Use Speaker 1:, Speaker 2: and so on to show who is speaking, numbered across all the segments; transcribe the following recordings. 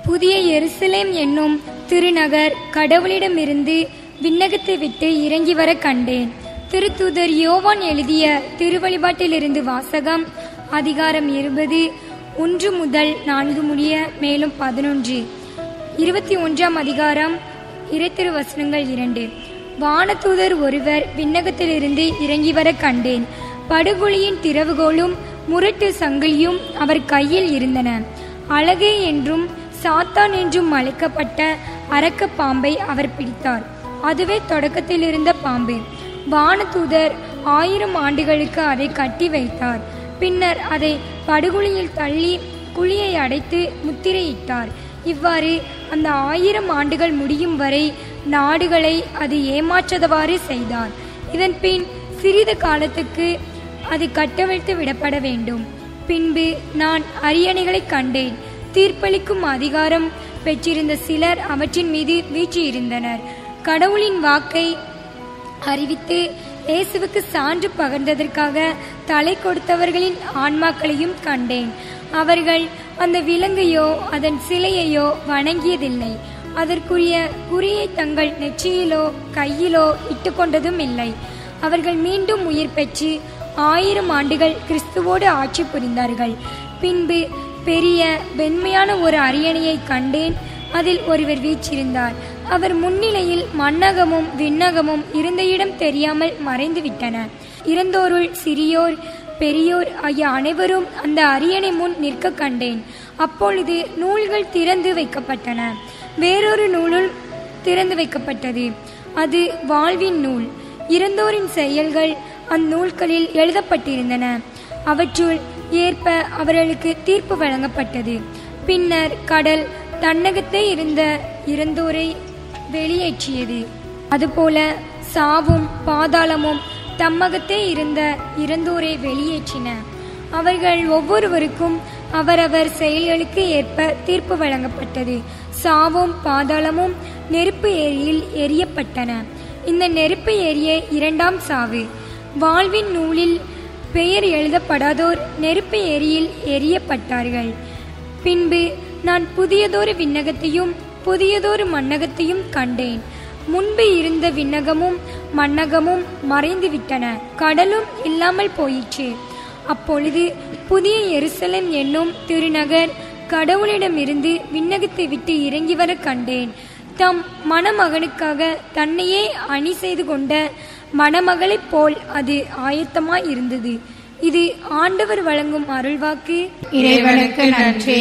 Speaker 1: புதிய எருசலேம் என்னும் திருநகர் கடவுளிடமிருந்து விண்ணகத்தை விட்டு இறங்கி வர கண்டேன் திருத்தூதர் யோவான் எழுதிய திருவழிபாட்டிலிருந்து வாசகம் அதிகாரம் இருபது ஒன்று முதல் நான்கு முடிய மேலும் பதினொன்று இருபத்தி ஒன்றாம் அதிகாரம் இறைத்திரு வசனங்கள் இரண்டு வானதூதர் ஒருவர் விண்ணகத்திலிருந்து இறங்கி வர கண்டேன் படுகொலியின் திறவுகோலும் முரட்டு சங்கிலியும் அவர் கையில் இருந்தன அழகே என்றும் சாத்தான் என்றும் அழைக்கப்பட்ட அரக்க பாம்பை அவர் பிடித்தார் அதுவே தொடக்கத்தில் இருந்த பாம்பு வானதூதர் ஆயிரம் ஆண்டுகளுக்கு அதை கட்டி வைத்தார் பின்னர் அதை படுகொலியில் தள்ளி குழியை அடைத்து முத்திரையிட்டார் இவ்வாறு அந்த ஆயிரம் ஆண்டுகள் முடியும் வரை நாடுகளை அது ஏமாற்றதவாறு செய்தார் இதன் பின் சிறிது காலத்துக்கு அது கட்டவிழ்த்து விடப்பட வேண்டும் பின்பு நான் அரியணைகளை கண்டேன் தீர்ப்பளிக்கும் அதிகாரம் பெற்றிருந்த சிலர் அவற்றின் மீது வீற்றிருந்தனர் கடவுளின் வாக்கை அறிவித்து இயேசுவுக்கு சான்று பகர்ந்ததற்காக தலை கொடுத்தவர்களின் ஆன்மாக்களையும் கண்டேன் அவர்கள் அந்த விலங்கையோ அதன் சிலையையோ வணங்கியதில்லை அதற்குரிய குறியை தங்கள் நெற்றியிலோ கையிலோ இட்டுக்கொண்டதும் இல்லை அவர்கள் மீண்டும் உயிர் பெற்று ஆயிரம் ஆண்டுகள் கிறிஸ்துவோடு ஆட்சி புரிந்தார்கள் பின்பு பெரிய வெண்மையான ஒரு அரியணையை கண்டேன் அதில் ஒருவர் வீற்றிருந்தார் அவர் முன்னிலையில் மன்னகமும் விண்ணகமும் இருந்த இடம் தெரியாமல் மறைந்து விட்டன இறந்தோருள் சிறியோர் பெரியோர் ஆகிய அனைவரும் அந்த அரியணை முன் நிற்க கண்டேன் அப்பொழுது நூல்கள் திறந்து வைக்கப்பட்டன வேறொரு நூலுள் திறந்து வைக்கப்பட்டது அது வாழ்வின் நூல் இறந்தோரின் செயல்கள் அந்நூல்களில் எழுதப்பட்டிருந்தன அவற்றுள் ஏற்ப அவர்களுக்கு தீர்ப்பு வழங்கப்பட்டது பின்னர் கடல் தன்னகத்தே இருந்த இறந்தோரை வெளியேற்றியது அதுபோல சாவும் பாதாளமும் தம்மகத்தே இருந்த இறந்தோரை வெளியேற்றின அவர்கள் ஒவ்வொருவருக்கும் அவரவர் செயல்களுக்கு ஏற்ப தீர்ப்பு வழங்கப்பட்டது சாவும் பாதாளமும் நெருப்பு ஏரியில் எரியப்பட்டன இந்த நெருப்பு ஏரிய இரண்டாம் சாவு வாழ்வின் நூலில் பெயர் எழுதப்படாதோர் நெருப்பு ஏரியில் எரியப்பட்டார்கள் பின்பு நான் புதியதொரு விண்ணகத்தையும் புதியதொரு மண்ணகத்தையும் கண்டேன் முன்பு இருந்த விண்ணகமும் மண்ணகமும் மறைந்து விட்டன கடலும் இல்லாமல் போயிற்று அப்பொழுது புதிய எருசலேம் என்னும் திருநகர் கடவுளிடமிருந்து விண்ணகத்தை விட்டு இறங்கி வர கண்டேன் தம் மணமகனுக்காக தன்னையே அணி செய்து கொண்ட மணமகளைப் போல் அது ஆயத்தமாய் இருந்தது இது ஆண்டவர் வழங்கும் அருள்வாக்கு
Speaker 2: இறைவனுக்கு நன்றி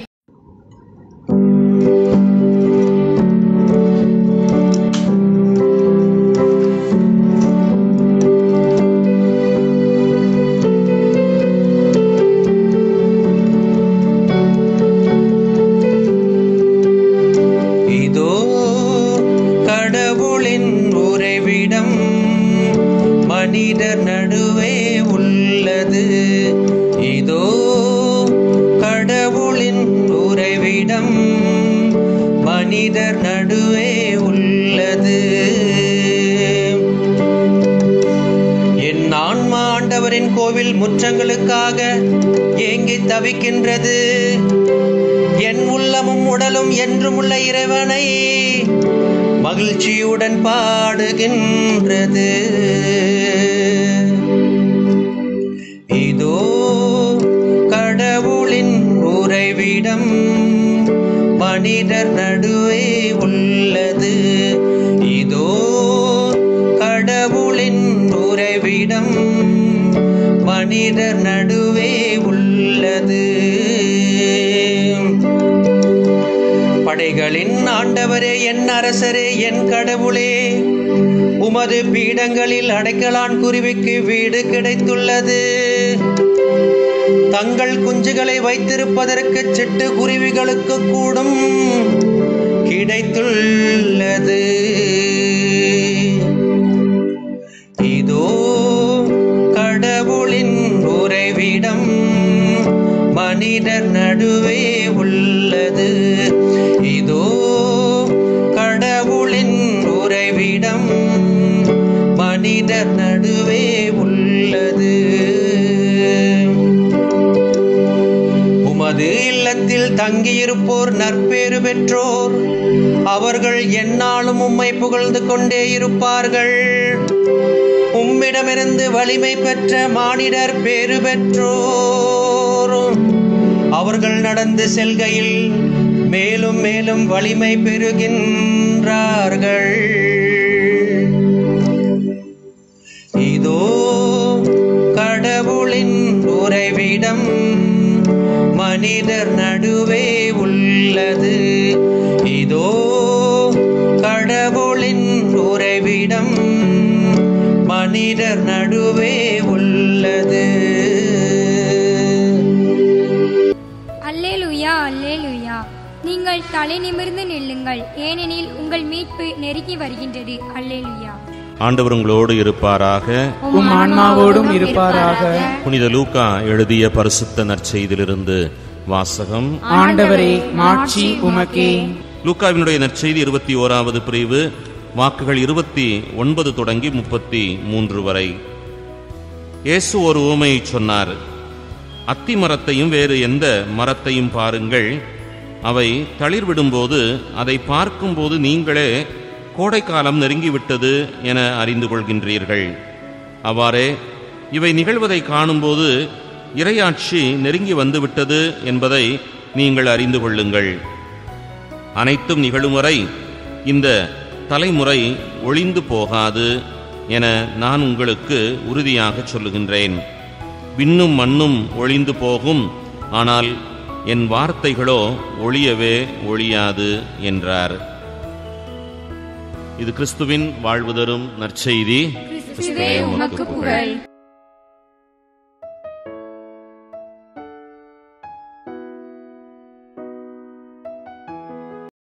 Speaker 3: இதோ கடவுளின் உறைவிடம் மனிதர் நடுவே உள்ளது இதோ கடவுளின் உறைவிடம் மனிதர் நடுவே உள்ளது என் ஆன்மா ஆண்டவரின் கோவில் முற்றங்களுக்காக ஏங்கி தவிக்கின்றது என் உள்ளமும் உடலும் என்றும் உள்ள இறைவனை மகிழ்ச்சியுடன் பாடுகின்றது இதோ கடவுளின் உறைவிடம் மனிதர் நடுவே உள்ளது இதோ கடவுளின் உறைவிடம் மனிதர் நடுவே உள்ளது படைகளின் ஆண்டவரே என் அரசரே என் கடவுளே உமது பீடங்களில் அடைக்கலான் குருவிக்கு வீடு கிடைத்துள்ளது தங்கள் குஞ்சுகளை வைத்திருப்பதற்கு சிட்டு குருவிகளுக்கு கூடும் கிடைத்துள்ளது இதோ கடவுளின் உறைவிடம் மனிதர் நடுவே உள்ளது இதோ கடவுளின் உறைவிடம் மனிதர் நடுவே உள்ளது உமது இல்லத்தில் வீட்டில் தங்கியிருப்போர் நற்பேறு பெற்றோர் அவர்கள் எந்நாளும் உம்மை புகழ்ந்து கொண்டே இருப்பார்கள் உம்மிடமிருந்து வலிமை பெற்ற மானிடர் பேறு பெற்றோர் அவர்கள் நடந்து செல்கையில் மேலும் மேலும் வலிமை பெறுகின்றார்கள் இதோ கடவுளின் உறைவிடம் மனிதர் நடுவே உள்ளது இதோ கடவுளின் உறைவிடம் மனிதர் நடுவே உள்ளது
Speaker 1: அல்லேலுயா அல்லேலுயா நீங்கள் தலை நிமிர்ந்து நில்லுங்கள் ஏனெனில் உங்கள் மீட்பு நெருங்கி வருகின்றது அல்லேலுயா
Speaker 4: ஆண்டவர் உங்களோடு இருப்பாராக
Speaker 2: உம் ஆன்மாவோடும் இருப்பாராக
Speaker 4: புனித லூக்கா எழுதிய பரிசுத்த நற்செய்தியிலிருந்து வாசகம்
Speaker 2: ஆண்டவரே மாட்சி உமக்கே
Speaker 4: லூக்காவினுடைய நற்செய்தி இருபத்தி ஓராவது பிரிவு வாக்குகள் இருபத்தி ஒன்பது தொடங்கி முப்பத்தி மூன்று வரை இயேசு ஒரு ஊமையை சொன்னார் அத்தி மரத்தையும் வேறு எந்த மரத்தையும் பாருங்கள் அவை தளிர்விடும்போது அதை பார்க்கும்போது நீங்களே கோடைக்காலம் நெருங்கிவிட்டது என அறிந்து கொள்கின்றீர்கள் அவ்வாறே இவை நிகழ்வதை காணும்போது இறையாட்சி நெருங்கி வந்துவிட்டது என்பதை நீங்கள் அறிந்து கொள்ளுங்கள் அனைத்தும் நிகழும் வரை இந்த தலைமுறை ஒளிந்து போகாது என நான் உங்களுக்கு உறுதியாக சொல்லுகின்றேன் விண்ணும் மண்ணும் ஒளிந்து போகும் ஆனால் என் வார்த்தைகளோ ஒளியவே ஒழியாது என்றார் இது கிறிஸ்துவின் வாழ்வு தரும் நற்செய்தி
Speaker 1: கிறிஸ்துவே உமக்கு புகழ்